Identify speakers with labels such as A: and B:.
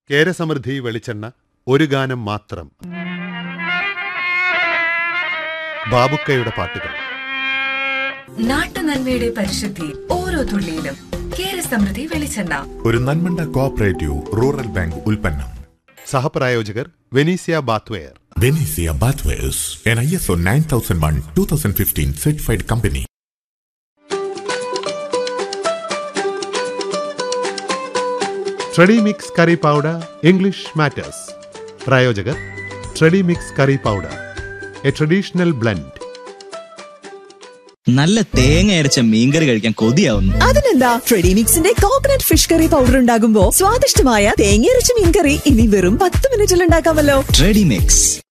A: കേരസമൃദ്ധി വെളിച്ചെണ്ണ ഒരു ഗാനം മാത്രം ബാബുക്കയുടെ പാട്ടുകൾ
B: നാട്ടുനന്മയുടെ പരിശുദ്ധി ഓരോ തുള്ളിയിലും കേരസമൃദ്ധി വെളിച്ചെണ്ണ
C: ഒരു നന്മണ്ട കോഓപ്പറേറ്റീവ് റൂറൽ ബാങ്ക് ഉൽപ്പന്നം
A: സഹപ്രായോജകർ Venezia bathware
C: Venezia bathwares an I S O nine thousand one two thousand fifteen certified company
A: Tredy mix curry powder English matters പ്രായോജകർ Tredy mix curry powder a traditional blend
D: നല്ല തേങ്ങ അരച്ച മീൻകറി കഴിക്കാൻ കൊതിയാവുന്നു
E: അതിനെന്താ ഫ്രെഡിമിക്സിന്റെ കോക്കനട്ട് ഫിഷ് കറി പൗഡർ ഉണ്ടാകുമ്പോ സ്വാദിഷ്ടമായ തേങ്ങയരച്ച മീൻകറി ഇനി വെറും പത്ത് മിനിറ്റിൽ ഉണ്ടാക്കാമല്ലോ
D: ട്രെഡി മിക്സ്